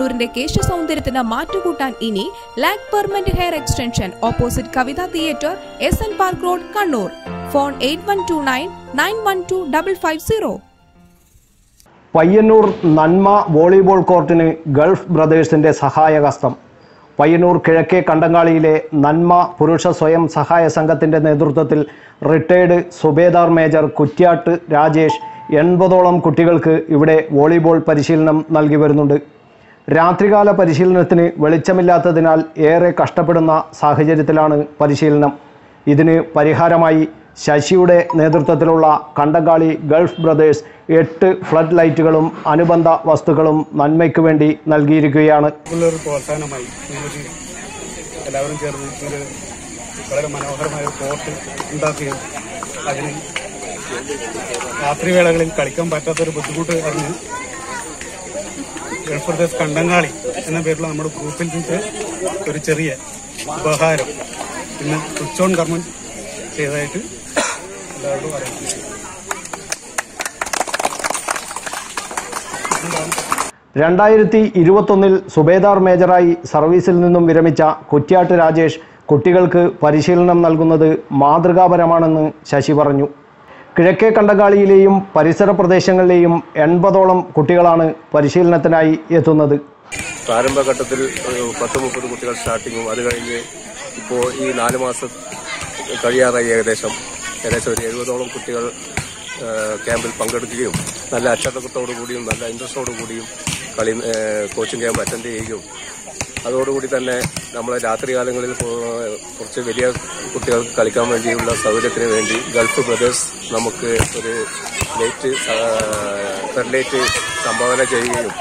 പയ്യന്നൂരിന്റെ കേശ സൗന്ദര്യത്തിന് മാറ്റുകൂട്ടാൻ ഇനി ലാക് permanent hair extension opposite Kavitha theatre S N park road Kannur phone eight one two nine nine one two double five zero Payyanur Nanma volleyball കോർട്ടിന് gulf ബ്രദേഴ്സിന്റെ സഹായഹസ്തം പയ്യന്നൂർ കിഴക്കേ കണ്ടങ്ങാളിയിലെ നന്മ പുരുഷ സ്വയം സഹായ സംഘത്തിന്റെ നേതൃത്വത്തിൽ റിട്ടയർഡ് സുബേദാർ മേജർ കുറ്റ്യാട്ട് രാജേഷ് എൺപതോളം കുട്ടികൾക്ക് ഇവിടെ വോളിബോൾ പരിശീലനം നൽകി വരുന്നുണ്ട് രാത്രികാല പരിശീലനത്തിന് വെളിച്ചമില്ലാത്തതിനാൽ ഏറെ കഷ്ടപ്പെടുന്ന സാഹചര്യത്തിലാണ് പരിശീലനം ഇതിന് പരിഹാരമായി ശശിയുടെ നേതൃത്വത്തിലുള്ള കണ്ടങ്കാളി ഗൾഫ് ബ്രദേഴ്സ് എട്ട് ഫ്ലഡ് ലൈറ്റുകളും അനുബന്ധ വസ്തുക്കളും നന്മയ്ക്ക് വേണ്ടി നൽകിയിരിക്കുകയാണ് ഉള്ളൊരു പ്രോത്സാഹനമായി ഇങ്ങനൊരു എല്ലാവരും ചേർന്ന് ഒരു വളരെ മനോഹരമായ ഒരു കോർട്ട് ഉണ്ടാക്കുകയും അതിന് രാത്രിവേളകളിൽ കളിക്കാൻ പറ്റാത്തൊരു ബുദ്ധിമുട്ട് അറിഞ്ഞ് ഗൾഫ് പ്രദേശ് കണ്ടങ്ങാളി എന്ന പേരിലുള്ള നമ്മുടെ ഗ്രൂപ്പിൽ നിന്ന് ഒരു ചെറിയ ഉപഹാരം ഇന്ന് സ്വിച്ച് ഓൺ കർമ്മം ചെയ്തതായിട്ട് എല്ലാവരോടും അറിയിക്കുന്നു രണ്ടായിരത്തി ഇരുപത്തൊന്നിൽ സുബേദാർ മേജറായി സർവീസിൽ നിന്നും വിരമിച്ച കുറ്റ്യാട്ട് രാജേഷ് കുട്ടികൾക്ക് പരിശീലനം നൽകുന്നത് മാതൃകാപരമാണെന്ന് ശശി പറഞ്ഞു കിഴക്കേ കണ്ടങ്ങാളിയിലെയും പരിസര പ്രദേശങ്ങളിലെയും എൺപതോളം കുട്ടികളാണ് പരിശീലനത്തിനായി എത്തുന്നത് പ്രാരംഭഘട്ടത്തിൽ ഒരു പത്ത് മുപ്പത് കുട്ടികൾ സ്റ്റാർട്ടിങ്ങും അത് കഴിഞ്ഞ് ഇപ്പോൾ ഈ നാല് മാസം കഴിയാറായി ഏകദേശം ഏകദേശം ഒരു എഴുപതോളം കുട്ടികൾ ആ, ക്യാമ്പിൽ പങ്കെടുക്കുകയും നല്ല അച്ചടക്കത്തോടു കൂടിയും നല്ല ഇൻട്രസ്റ്റോടു കൂടിയും കളി ആ, കോച്ചിങ് ക്യാമ്പ് അറ്റൻഡ് ചെയ്യുകയും അതോടുകൂടി തന്നെ നമ്മൾ രാത്രികാലങ്ങളിൽ പോ- കുറച്ച് വലിയ കുട്ടികൾക്ക് കളിക്കാൻ വേണ്ടിയുള്ള സൗകര്യത്തിന് വേണ്ടി ഗൾഫ് ബ്രദേഴ്സ് നമുക്ക് ഒരു ലൈറ്റ് ഫെർലൈറ്റ് സംഭാവന ചെയ്യുകയും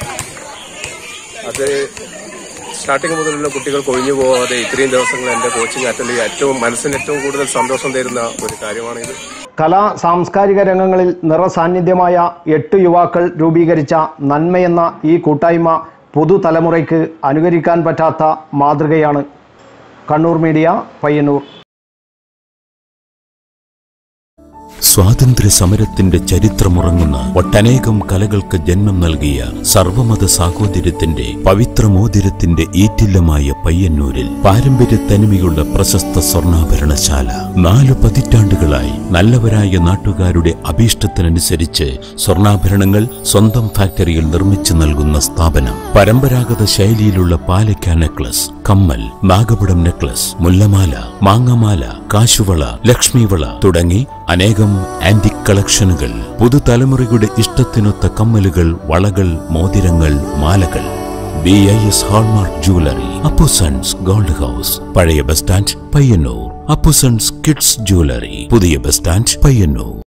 അത് സ്റ്റാർട്ടിങ് മുതലുള്ള കുട്ടികൾക്ക് ഒഴിഞ്ഞു പോകാതെ ഇത്രയും ദിവസങ്ങൾ എൻ്റെ കോച്ചിങ് അറ്റൻഡ് ചെയ്യുക ഏറ്റവും മനസ്സിന് ഏറ്റവും കൂടുതൽ സന്തോഷം തരുന്ന ഒരു കാര്യമാണിത് കലാ സാംസ്കാരിക രംഗങ്ങളിൽ നിറസാന്നിധ്യമായ എട്ട് യുവാക്കൾ രൂപീകരിച്ച നന്മയെന്ന ഈ കൂട്ടായ്മ പുതുതലമുറയ്ക്ക് അനുകരിക്കാൻ പറ്റാത്ത മാതൃകയാണ് കണ്ണൂർ മീഡിയ പയ്യന്നൂർ സ്വാതന്ത്ര്യ സമരത്തിന്റെ ചരിത്രമുറങ്ങുന്ന ഒട്ടനേകം കലകൾക്ക് ജന്മം നൽകിയ സർവമത സാഹോദര്യത്തിന്റെ പവിത്രമോതിരത്തിന്റെ ഈറ്റില്ലമായ പയ്യന്നൂരിൽ പാരമ്പര്യ തനിമയുള്ള പ്രശസ്ത സ്വർണ്ണാഭരണശാല നാലു പതിറ്റാണ്ടുകളായി നല്ലവരായ നാട്ടുകാരുടെ അഭീഷ്ടത്തിനനുസരിച്ച് സ്വർണ്ണാഭരണങ്ങൾ സ്വന്തം ഫാക്ടറിയിൽ നിർമ്മിച്ചു നൽകുന്ന സ്ഥാപനം പരമ്പരാഗത ശൈലിയിലുള്ള പാലക്ക നെക്ലസ് കമ്മൽ നാഗപുടം നെക്ലസ് മുല്ലമാല മാങ്ങമാല കാശുവള ലക്ഷ്മിവള തുടങ്ങി അനേകം ആന്റിക് കളക്ഷനുകൾ പുതുതലമുറയുടെ ഇഷ്ടത്തിനൊത്ത കമ്മലുകൾ വളകൾ മോതിരങ്ങൾ മാലകൾ B I S hallmark jewellery Appusons gold house പഴയ bus stand Payyanur Appusons kids jewellery പുതിയ ബസ് സ്റ്റാൻഡ് പയ്യന്നൂർ